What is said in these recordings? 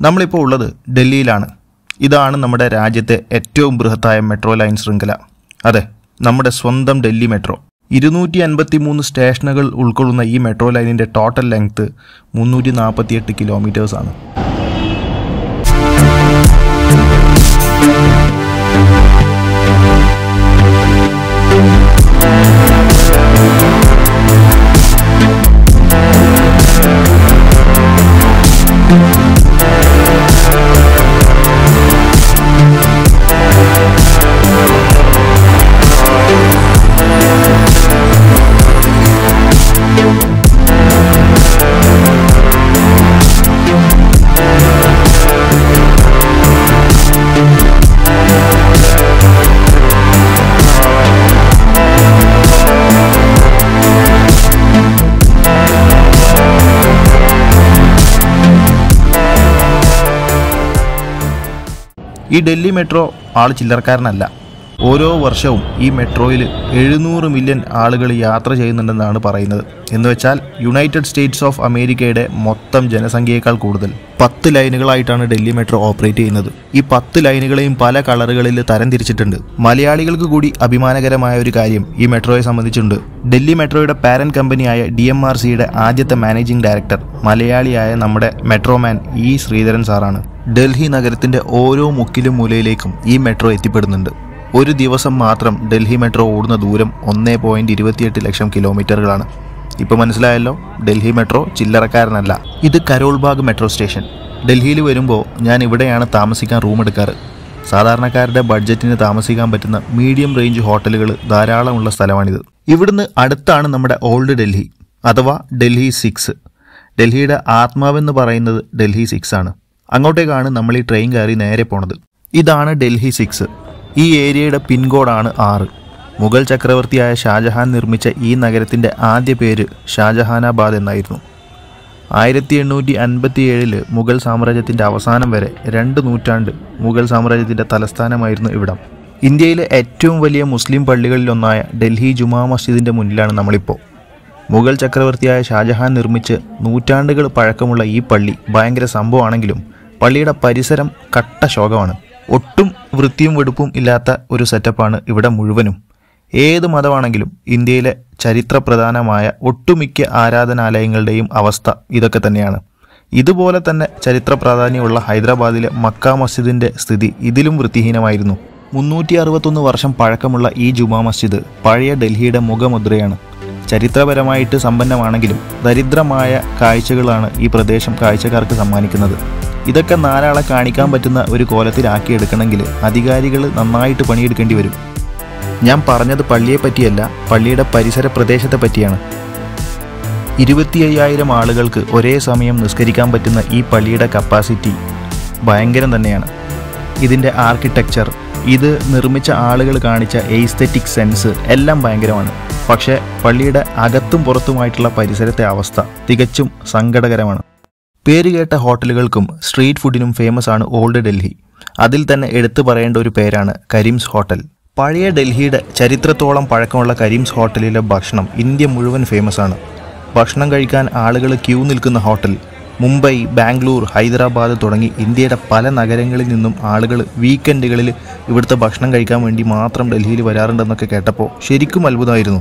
നമ്മളിപ്പോൾ ഉള്ളത് ഡൽഹിയിലാണ് ഇതാണ് നമ്മുടെ രാജ്യത്തെ ഏറ്റവും ബൃഹത്തായ മെട്രോ ലൈൻ ശൃംഖല അതെ നമ്മുടെ സ്വന്തം ഡൽഹി മെട്രോ ഇരുന്നൂറ്റി അൻപത്തി മൂന്ന് സ്റ്റേഷനുകൾ ഉൾക്കൊള്ളുന്ന ഈ മെട്രോ ലൈനിന്റെ ടോട്ടൽ ലെങ്ത് മുന്നൂറ്റി നാൽപ്പത്തിയെട്ട് കിലോമീറ്റേഴ്സ് ആണ് ഈ ഡൽഹി മെട്രോ ആൾ ചില്ലറക്കാരനല്ല ഓരോ വർഷവും ഈ മെട്രോയിൽ എഴുന്നൂറ് മില്യൺ ആളുകൾ യാത്ര ചെയ്യുന്നുണ്ടെന്നാണ് പറയുന്നത് എന്ന് വെച്ചാൽ യുണൈറ്റഡ് സ്റ്റേറ്റ്സ് ഓഫ് അമേരിക്കയുടെ മൊത്തം ജനസംഖ്യയേക്കാൾ കൂടുതൽ പത്ത് ലൈനുകളായിട്ടാണ് ഡൽഹി മെട്രോ ഓപ്പറേറ്റ് ചെയ്യുന്നത് ഈ പത്ത് ലൈനുകളെയും പല കളറുകളിൽ തരംതിരിച്ചിട്ടുണ്ട് മലയാളികൾക്ക് കൂടി അഭിമാനകരമായ ഒരു കാര്യം ഈ മെട്രോയെ സംബന്ധിച്ചുണ്ട് ഡൽഹി മെട്രോയുടെ പാരന്റ് കമ്പനിയായ ഡി എം ആർ സിയുടെ ആദ്യത്തെ മാനേജിംഗ് ഡയറക്ടർ മലയാളിയായ നമ്മുടെ മെട്രോമാൻ ഇ ശ്രീധരൻ സാറാണ് ഡൽഹി നഗരത്തിന്റെ ഓരോ മുക്കിലും മൂലയിലേക്കും ഈ മെട്രോ എത്തിപ്പെടുന്നുണ്ട് ഒരു ദിവസം മാത്രം ഡൽഹി മെട്രോ ഓടുന്ന ദൂരം ഒന്നേ പോയിന്റ് ഇരുപത്തിയെട്ട് ലക്ഷം കിലോമീറ്ററുകളാണ് ഇപ്പോൾ മനസ്സിലായല്ലോ ഡൽഹി മെട്രോ ചില്ലറക്കാരനല്ല ഇത് കരോൾബാഗ് മെട്രോ സ്റ്റേഷൻ ഡൽഹിയിൽ വരുമ്പോൾ ഞാൻ ഇവിടെയാണ് താമസിക്കാൻ റൂം എടുക്കാറ് സാധാരണക്കാരുടെ ബഡ്ജറ്റിന് താമസിക്കാൻ പറ്റുന്ന മീഡിയം റേഞ്ച് ഹോട്ടലുകൾ ധാരാളമുള്ള സ്ഥലമാണിത് ഇവിടുന്ന് അടുത്താണ് നമ്മുടെ ഓൾഡ് ഡൽഹി അഥവാ ഡൽഹി സിക്സ് ഡൽഹിയുടെ ആത്മാവെന്ന് പറയുന്നത് ഡൽഹി സിക്സ് ആണ് അങ്ങോട്ടേക്കാണ് നമ്മൾ ഈ ട്രെയിൻ കയറി നേരെ പോണത് ഇതാണ് ഡൽഹി സിക്സ് ഈ ഏരിയയുടെ പിൻകോഡാണ് ആറ് മുഗൾ ചക്രവർത്തിയായ ഷാജഹാൻ നിർമ്മിച്ച ഈ നഗരത്തിൻ്റെ ആദ്യ പേര് ഷാജഹാനാബാദ് എന്നായിരുന്നു ആയിരത്തി എണ്ണൂറ്റി അൻപത്തി ഏഴില് മുഗൾ സാമ്രാജ്യത്തിൻ്റെ അവസാനം വരെ രണ്ട് നൂറ്റാണ്ട് മുഗൾ സാമ്രാജ്യത്തിൻ്റെ തലസ്ഥാനമായിരുന്നു ഇവിടം ഇന്ത്യയിലെ ഏറ്റവും വലിയ മുസ്ലിം പള്ളികളിലൊന്നായ ഡൽഹി ജുമാ മസ്ജിദിൻ്റെ മുന്നിലാണ് നമ്മളിപ്പോൾ മുഗൾ ചക്രവർത്തിയായ ഷാജഹാൻ നിർമ്മിച്ച് നൂറ്റാണ്ടുകൾ പഴക്കമുള്ള ഈ പള്ളി ഭയങ്കര സംഭവമാണെങ്കിലും പള്ളിയുടെ പരിസരം കട്ട ശോകമാണ് ഒട്ടും വൃത്തിയും വെടുപ്പും ഇല്ലാത്ത ഒരു സെറ്റപ്പാണ് ഇവിടെ മുഴുവനും ഏത് മതമാണെങ്കിലും ഇന്ത്യയിലെ ചരിത്രപ്രധാനമായ ഒട്ടുമിക്ക ആരാധനാലയങ്ങളുടെയും അവസ്ഥ ഇതൊക്കെ തന്നെയാണ് ഇതുപോലെ തന്നെ ചരിത്ര പ്രാധാന്യമുള്ള ഹൈദരാബാദിലെ മക്ക മസ്ജിദിന്റെ സ്ഥിതി ഇതിലും വൃത്തിഹീനമായിരുന്നു മുന്നൂറ്റി അറുപത്തൊന്ന് വർഷം പഴക്കമുള്ള ഈ ജുമാ മസ്ജിദ് പഴയ ഡൽഹിയുടെ മുഖമുദ്രയാണ് ചരിത്രപരമായിട്ട് സമ്പന്നമാണെങ്കിലും ദരിദ്രമായ കാഴ്ചകളാണ് ഈ പ്രദേശം കാഴ്ചക്കാർക്ക് സമ്മാനിക്കുന്നത് ഇതൊക്കെ നാലാളെ കാണിക്കാൻ പറ്റുന്ന ഒരു കോലത്തിലാക്കിയെടുക്കണമെങ്കിൽ അധികാരികൾ നന്നായിട്ട് പണിയെടുക്കേണ്ടി വരും ഞാൻ പറഞ്ഞത് പള്ളിയെ പറ്റിയല്ല പള്ളിയുടെ പരിസര പ്രദേശത്തെ പറ്റിയാണ് ഇരുപത്തി അയ്യായിരം ആളുകൾക്ക് ഒരേ സമയം നിസ്കരിക്കാൻ പറ്റുന്ന ഈ പള്ളിയുടെ കപ്പാസിറ്റി ഭയങ്കരം തന്നെയാണ് ഇതിൻ്റെ ആർക്കിടെക്ചർ ഇത് നിർമ്മിച്ച ആളുകൾ കാണിച്ച എയ്സ്തെറ്റിക് സെൻസ് എല്ലാം ഭയങ്കരമാണ് പക്ഷേ പള്ളിയുടെ അകത്തും പുറത്തുമായിട്ടുള്ള പരിസരത്തെ അവസ്ഥ തികച്ചും സങ്കടകരമാണ് പേരുകേട്ട ഹോട്ടലുകൾക്കും സ്ട്രീറ്റ് ഫുഡിനും ഫേമസ് ആണ് ഓൾഡ് ഡൽഹി അതിൽ തന്നെ എടുത്തു പറയേണ്ട ഒരു പേരാണ് കരീംസ് ഹോട്ടൽ പഴയ ഡൽഹിയുടെ ചരിത്രത്തോളം പഴക്കമുള്ള കരീംസ് ഹോട്ടലിലെ ഭക്ഷണം ഇന്ത്യ മുഴുവൻ ഫേമസ് ആണ് ഭക്ഷണം കഴിക്കാൻ ആളുകൾ ക്യൂ നിൽക്കുന്ന ഹോട്ടൽ മുംബൈ ബാംഗ്ലൂർ ഹൈദരാബാദ് തുടങ്ങി ഇന്ത്യയുടെ പല നഗരങ്ങളിൽ നിന്നും ആളുകൾ വീക്കെൻഡുകളിൽ ഇവിടുത്തെ ഭക്ഷണം കഴിക്കാൻ വേണ്ടി മാത്രം ഡൽഹിയിൽ വരാറുണ്ടെന്നൊക്കെ കേട്ടപ്പോൾ ശരിക്കും അത്ഭുതമായിരുന്നു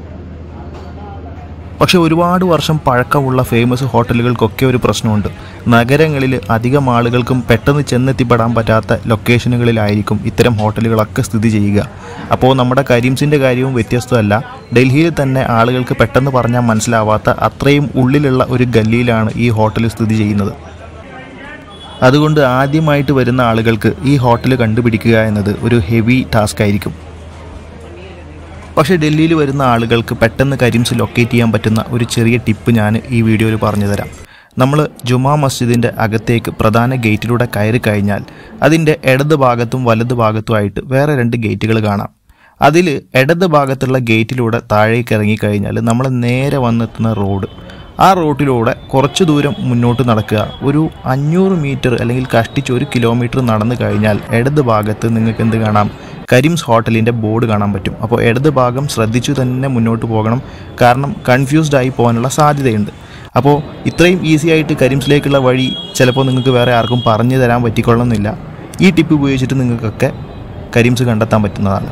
പക്ഷെ ഒരുപാട് വർഷം പഴക്കമുള്ള ഫേമസ് ഹോട്ടലുകൾക്കൊക്കെ ഒരു പ്രശ്നമുണ്ട് നഗരങ്ങളിൽ അധികം ആളുകൾക്കും പെട്ടെന്ന് ചെന്നെത്തിപ്പെടാൻ പറ്റാത്ത ലൊക്കേഷനുകളിലായിരിക്കും ഇത്തരം ഹോട്ടലുകളൊക്കെ സ്ഥിതി ചെയ്യുക അപ്പോൾ നമ്മുടെ കരീംസിൻ്റെ കാര്യവും വ്യത്യസ്തമല്ല ഡൽഹിയിൽ തന്നെ ആളുകൾക്ക് പെട്ടെന്ന് പറഞ്ഞാൽ മനസ്സിലാവാത്ത അത്രയും ഉള്ളിലുള്ള ഒരു ഗല്ലിയിലാണ് ഈ ഹോട്ടൽ സ്ഥിതി ചെയ്യുന്നത് അതുകൊണ്ട് ആദ്യമായിട്ട് വരുന്ന ആളുകൾക്ക് ഈ ഹോട്ടൽ കണ്ടുപിടിക്കുക എന്നത് ഒരു ഹെവി ടാസ്ക് ആയിരിക്കും പക്ഷേ ഡൽഹിയിൽ വരുന്ന ആളുകൾക്ക് പെട്ടെന്ന് കരിംസ് ലൊക്കേറ്റ് ചെയ്യാൻ പറ്റുന്ന ഒരു ചെറിയ ടിപ്പ് ഞാൻ ഈ വീഡിയോയിൽ പറഞ്ഞു തരാം നമ്മൾ ജുമാ മസ്ജിദിൻ്റെ അകത്തേക്ക് പ്രധാന ഗേറ്റിലൂടെ കയറി കഴിഞ്ഞാൽ അതിൻ്റെ ഇടത് ഭാഗത്തും വലത് ഭാഗത്തുമായിട്ട് വേറെ രണ്ട് ഗേറ്റുകൾ കാണാം അതിൽ ഇടത് ഭാഗത്തുള്ള ഗേറ്റിലൂടെ താഴേക്ക് ഇറങ്ങിക്കഴിഞ്ഞാൽ നമ്മൾ നേരെ വന്നെത്തുന്ന റോഡ് ആ റോട്ടിലൂടെ കുറച്ച് ദൂരം മുന്നോട്ട് നടക്കുക ഒരു അഞ്ഞൂറ് മീറ്റർ അല്ലെങ്കിൽ കഷ്ടിച്ച് ഒരു കിലോമീറ്റർ നടന്നു കഴിഞ്ഞാൽ ഇടത് ഭാഗത്ത് നിങ്ങൾക്ക് എന്ത് കാണാം കരിംസ് ഹോട്ടലിൻ്റെ ബോർഡ് കാണാൻ പറ്റും അപ്പോൾ ഇടത് ഭാഗം ശ്രദ്ധിച്ചു തന്നെ മുന്നോട്ട് പോകണം കാരണം കൺഫ്യൂസ്ഡ് ആയി പോകാനുള്ള സാധ്യതയുണ്ട് അപ്പോൾ ഇത്രയും ഈസി ആയിട്ട് കരിംസിലേക്കുള്ള വഴി ചിലപ്പോൾ നിങ്ങൾക്ക് വേറെ ആർക്കും പറഞ്ഞു തരാൻ പറ്റിക്കൊള്ളുന്നില്ല ഈ ടിപ്പ് ഉപയോഗിച്ചിട്ട് നിങ്ങൾക്കൊക്കെ കരിംസ് കണ്ടെത്താൻ പറ്റുന്നതാണ്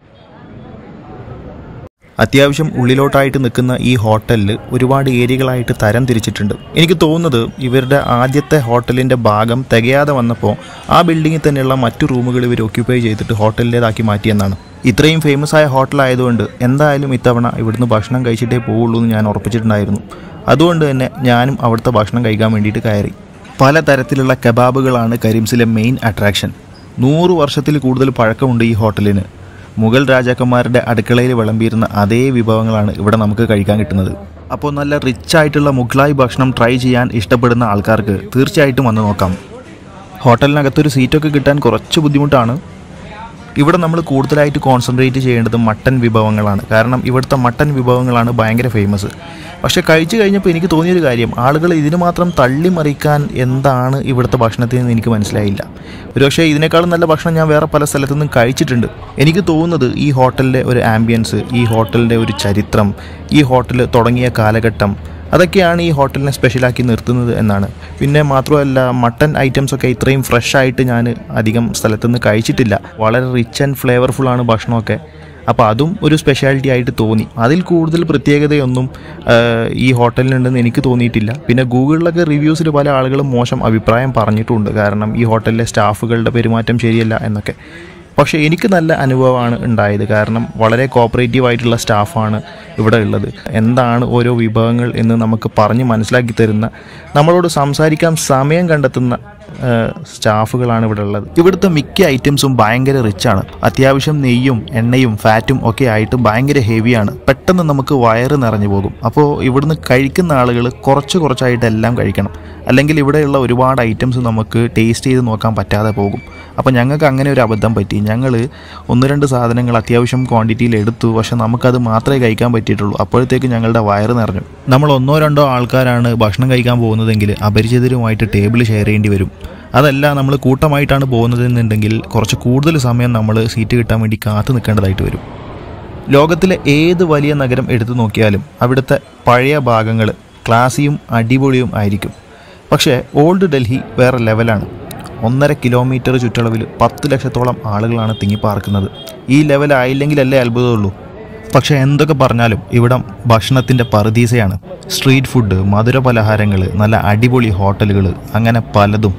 അത്യാവശ്യം ഉള്ളിലോട്ടായിട്ട് നിൽക്കുന്ന ഈ ഹോട്ടലിൽ ഒരുപാട് ഏരിയകളായിട്ട് തരം തിരിച്ചിട്ടുണ്ട് എനിക്ക് തോന്നുന്നത് ഇവരുടെ ആദ്യത്തെ ഹോട്ടലിൻ്റെ ഭാഗം തികയാതെ വന്നപ്പോൾ ആ ബിൽഡിങ്ങിൽ തന്നെയുള്ള മറ്റു റൂമുകൾ ഇവർ ഒക്യുപ്പൈ ചെയ്തിട്ട് ഹോട്ടലിൻ്റേതാക്കി മാറ്റിയെന്നാണ് ഇത്രയും ഫേമസ് ആയ ഹോട്ടലായതുകൊണ്ട് എന്തായാലും ഇത്തവണ ഇവിടുന്ന് ഭക്ഷണം കഴിച്ചിട്ടേ പോവുള്ളൂ എന്ന് ഞാൻ ഉറപ്പിച്ചിട്ടുണ്ടായിരുന്നു അതുകൊണ്ട് തന്നെ ഞാനും അവിടുത്തെ ഭക്ഷണം കഴിക്കാൻ വേണ്ടിയിട്ട് കയറി പല തരത്തിലുള്ള കബാബുകളാണ് കരിംസിലെ മെയിൻ അട്രാക്ഷൻ നൂറ് വർഷത്തിൽ കൂടുതൽ പഴക്കമുണ്ട് ഈ ഹോട്ടലിന് മുഗൾ രാജാക്കന്മാരുടെ അടുക്കളയിൽ വിളമ്പിയിരുന്ന അതേ വിഭവങ്ങളാണ് ഇവിടെ നമുക്ക് കഴിക്കാൻ കിട്ടുന്നത് അപ്പോൾ നല്ല റിച്ച് ആയിട്ടുള്ള മുഗ്ലായി ഭക്ഷണം ട്രൈ ചെയ്യാൻ ഇഷ്ടപ്പെടുന്ന ആൾക്കാർക്ക് തീർച്ചയായിട്ടും വന്ന് നോക്കാം ഹോട്ടലിനകത്തൊരു സീറ്റൊക്കെ കിട്ടാൻ കുറച്ച് ബുദ്ധിമുട്ടാണ് ഇവിടെ നമ്മൾ കൂടുതലായിട്ട് കോൺസെൻട്രേറ്റ് ചെയ്യേണ്ടത് മട്ടൻ വിഭവങ്ങളാണ് കാരണം ഇവിടുത്തെ മട്ടൻ വിഭവങ്ങളാണ് ഭയങ്കര ഫേമസ് പക്ഷേ കഴിച്ചു കഴിഞ്ഞപ്പോൾ എനിക്ക് തോന്നിയൊരു കാര്യം ആളുകൾ ഇതിന് മാത്രം തള്ളിമറിക്കാൻ എന്താണ് ഇവിടുത്തെ ഭക്ഷണത്തിൽ നിന്ന് എനിക്ക് മനസ്സിലായില്ല ഒരുപക്ഷേ ഇതിനേക്കാളും നല്ല ഭക്ഷണം ഞാൻ വേറെ പല സ്ഥലത്തു നിന്നും കഴിച്ചിട്ടുണ്ട് എനിക്ക് തോന്നുന്നത് ഈ ഹോട്ടലിൻ്റെ ഒരു ആംബിയൻസ് ഈ ഹോട്ടലിൻ്റെ ഒരു ചരിത്രം ഈ ഹോട്ടൽ തുടങ്ങിയ കാലഘട്ടം അതൊക്കെയാണ് ഈ ഹോട്ടലിനെ സ്പെഷ്യലാക്കി നിർത്തുന്നത് എന്നാണ് പിന്നെ മാത്രമല്ല മട്ടൺ ഐറ്റംസ് ഒക്കെ ഇത്രയും ഫ്രഷ് ആയിട്ട് ഞാൻ അധികം സ്ഥലത്തുനിന്ന് കഴിച്ചിട്ടില്ല വളരെ റിച്ച് ആൻഡ് ഫ്ലേവർഫുൾ ആണ് ഭക്ഷണമൊക്കെ അപ്പോൾ അതും ഒരു സ്പെഷ്യാലിറ്റി ആയിട്ട് തോന്നി അതിൽ കൂടുതൽ പ്രത്യേകതയൊന്നും ആ, ഈ ഹോട്ടലിനുണ്ടെന്ന് എനിക്ക് തോന്നിയിട്ടില്ല പിന്നെ ഗൂഗിളിലൊക്കെ റിവ്യൂസിൽ പല ആളുകളും മോശം അഭിപ്രായം പറഞ്ഞിട്ടുണ്ട് കാരണം ഈ ഹോട്ടലിലെ സ്റ്റാഫുകളുടെ പെരുമാറ്റം ശരിയല്ല എന്നൊക്കെ പക്ഷേ എനിക്ക് നല്ല അനുഭവമാണ് ഉണ്ടായത് കാരണം വളരെ കോപ്പറേറ്റീവ് ആയിട്ടുള്ള സ്റ്റാഫാണ് ഇവിടെ ഉള്ളത് എന്താണ് ഓരോ വിഭവങ്ങൾ എന്ന് നമുക്ക് പറഞ്ഞ് മനസ്സിലാക്കി തരുന്ന നമ്മളോട് സംസാരിക്കാൻ സമയം കണ്ടെത്തുന്ന ആ, സ്റ്റാഫുകളാണ് ഇവിടെ ഉള്ളത് ഇവിടുത്തെ മിക്ക ഐറ്റംസും ഭയങ്കര റിച്ചാണ് അത്യാവശ്യം നെയ്യും എണ്ണയും ഫാറ്റും ഒക്കെ ആയിട്ട് ഭയങ്കര ഹെവിയാണ് പെട്ടെന്ന് നമുക്ക് വയറ് നിറഞ്ഞു പോകും അപ്പോൾ ഇവിടുന്ന് കഴിക്കുന്ന ആളുകൾ കുറച്ച് കുറച്ചായിട്ട് എല്ലാം കഴിക്കണം അല്ലെങ്കിൽ ഇവിടെയുള്ള ഒരുപാട് ഐറ്റംസ് നമുക്ക് ടേസ്റ്റ് ചെയ്ത് നോക്കാൻ പറ്റാതെ പോകും അപ്പോൾ ഞങ്ങൾക്ക് അങ്ങനെ ഒരു അബദ്ധം പറ്റി ഞങ്ങൾ ഒന്ന് രണ്ട് സാധനങ്ങൾ അത്യാവശ്യം ക്വാണ്ടിറ്റിയിൽ എടുത്തു പക്ഷെ നമുക്കത് മാത്രമേ കഴിക്കാൻ പറ്റിയിട്ടുള്ളൂ അപ്പോഴത്തേക്ക് ഞങ്ങളുടെ വയറ് നിറഞ്ഞു നമ്മൾ ഒന്നോ രണ്ടോ ആൾക്കാരാണ് ഭക്ഷണം കഴിക്കാൻ പോകുന്നതെങ്കിൽ അപരിചിതരുമായിട്ട് ടേബിൾ ഷെയർ ചെയ്യേണ്ടി വരും അതല്ല നമ്മൾ കൂട്ടമായിട്ടാണ് പോകുന്നതെന്നുണ്ടെങ്കിൽ കുറച്ച് കൂടുതൽ സമയം നമ്മൾ സീറ്റ് കിട്ടാൻ വേണ്ടി കാത്തു നിൽക്കേണ്ടതായിട്ട് വരും ലോകത്തിലെ ഏത് വലിയ നഗരം എടുത്തു നോക്കിയാലും അവിടുത്തെ പഴയ ഭാഗങ്ങൾ ക്ലാസിയും അടിപൊളിയും ആയിരിക്കും പക്ഷേ ഓൾഡ് ഡൽഹി വേറെ ലെവലാണ് ഒന്നര കിലോമീറ്റർ ചുറ്റളവിൽ പത്ത് ലക്ഷത്തോളം ആളുകളാണ് തിങ്ങിപ്പാർക്കുന്നത് ഈ ലെവലായില്ലെങ്കിലല്ലേ അത്ഭുതമുള്ളൂ പക്ഷേ എന്തൊക്കെ പറഞ്ഞാലും ഇവിടം ഭക്ഷണത്തിൻ്റെ പറുദീസയാണ് സ്ട്രീറ്റ് ഫുഡ് മധുര പലഹാരങ്ങൾ നല്ല അടിപൊളി ഹോട്ടലുകൾ അങ്ങനെ പലതും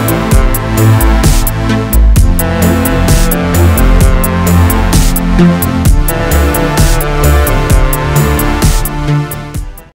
thank you